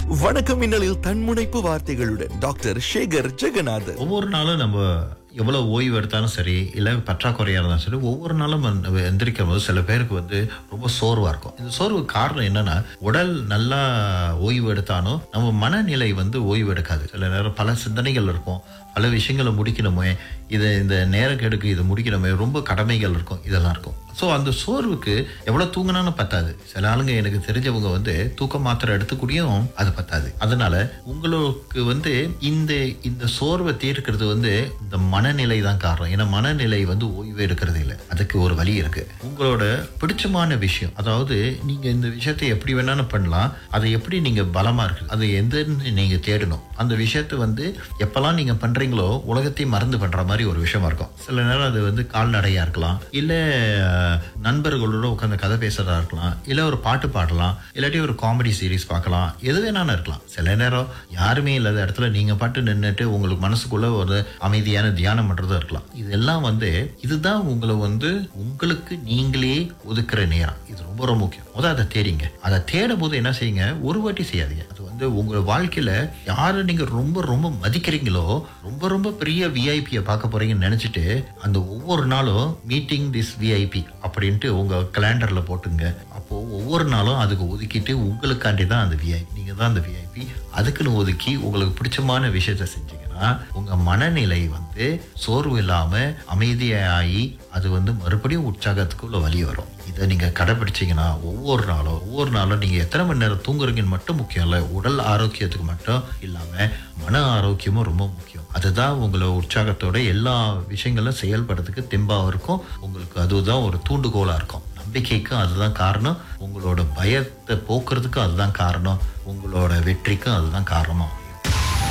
வணக்கம் மின்னலில் தன்முனைப்பு வார்த்தைகளுடன் டாக்டர் சேகர் ஜெகநாதன் ஒவ்வொரு நாளும் நம்ம எவ்வளவு ஓய்வு எடுத்தாலும் சரி இல்லை பற்றாக்குறையாக இருந்தாலும் சரி ஒவ்வொரு நாளும் நம்ம எந்திரிக்கும் போது சில பேருக்கு வந்து ரொம்ப சோர்வாக இருக்கும் இந்த சோர்வுக்கு காரணம் என்னன்னா உடல் நல்லா ஓய்வு எடுத்தாலும் நம்ம மனநிலை வந்து ஓய்வு எடுக்காது சில நேரம் பல சிந்தனைகள் இருக்கும் பல விஷயங்களை முடிக்கணுமே இதை இந்த நேரக்கெடுக்கு இதை முடிக்கணுமே ரொம்ப கடமைகள் இருக்கும் இதெல்லாம் இருக்கும் ஸோ அந்த சோர்வுக்கு எவ்வளோ தூங்கினாலும் பத்தாது சில ஆளுங்க எனக்கு தெரிஞ்சவங்க வந்து தூக்க மாத்திரை எடுத்துக்கூடியும் அது பத்தாது அதனால உங்களுக்கு வந்து இந்த இந்த சோர்வை தீர்க்கிறது வந்து இந்த மனநிலை தான் காரணம் ஏன்னா மனநிலை வந்து ஓய்வு எடுக்கிறது இல்லை அதுக்கு ஒரு வழி இருக்கு உங்களோட பிடிச்சமான விஷயம் அதாவது நீங்க இந்த விஷயத்தை எப்படி வேணாலும் பண்ணலாம் அதை எப்படி நீங்க பலமா இருக்கு அது எந்தன்னு நீங்க தேடணும் அந்த விஷயத்தை வந்து எப்பெல்லாம் நீங்க பண்றீங்களோ உலகத்தையும் மறந்து பண்ற மாதிரி ஒரு விஷயமா இருக்கும் சில நேரம் அது வந்து கால்நடையா இருக்கலாம் இல்ல அஹ், நண்பர்களோட உட்காந்து கதை பேசுறதா இருக்கலாம் இல்ல ஒரு பாட்டு பாடலாம் இல்லாட்டி ஒரு காமெடி சீரிஸ் பார்க்கலாம் எது வேணாலும் இருக்கலாம் சில நேரம் யாருமே இல்லாத இடத்துல நீங்க பாட்டு நின்றுட்டு உங்களுக்கு மனசுக்குள்ள ஒரு அமைதியான தியானம் பண்றதும் இருக்கலாம் இதெல்லாம் வந்து இதுதான் உங்களை வந்து உங்களுக்கு நீங்களே ஒதுக்குற நேரம் இது ரொம்ப ரொம்ப முக்கியம் முதல் அதை தேடிங்க அதை தேடும் போது என்ன செய்யுங்க ஒரு வாட்டி செய்யாதீங்க அது வந்து உங்க வாழ்க்கையில யாரை நீங்க ரொம்ப ரொம்ப மதிக்கிறீங்களோ ரொம்ப ரொம்ப பெரிய விஐபியை பார்க்க போறீங்கன்னு நினைச்சிட்டு அந்த ஒவ்வொரு நாளும் மீட்டிங் திஸ் விஐபி அப்படின்ட்டு உங்க கலண்டர்ல போட்டுங்க அப்போ ஒவ்வொரு நாளும் அதுக்கு ஒதுக்கிட்டு உங்களுக்காண்டி தான் அந்த விஐபி நீங்க தான் அந்த விஐபி அதுக்குன்னு ஒதுக்கி உங்களுக்கு பிடிச்சமான விஷயத்த செஞ்சீங்கன்னா உங்க மனநிலை வந்து சோர்வு இல்லாம அமைதியாகி அது வந்து மறுபடியும் உற்சாகத்துக்குள்ள வழி வரும் இதை நீங்க கடைபிடிச்சீங்கன்னா ஒவ்வொரு நாளும் ஒவ்வொரு நாளும் நீங்க எத்தனை மணி நேரம் தூங்குறீங்கன்னு மட்டும் முக்கியம் இல்லை உடல் ஆரோக்கியத்துக்கு மட்டும் இல்லாம மன ஆரோக்கியமும் ரொம்ப முக்கியம் அதுதான் உங்களை உற்சாகத்தோட எல்லா விஷயங்களும் செயல்படுறதுக்கு தெம்பாக இருக்கும் உங்களுக்கு அதுதான் ஒரு தூண்டுகோலா இருக்கும் நம்பிக்கைக்கும் அதுதான் காரணம் உங்களோட பயத்தை போக்குறதுக்கும் அதுதான் காரணம் உங்களோட வெற்றிக்கும் அதுதான் காரணம்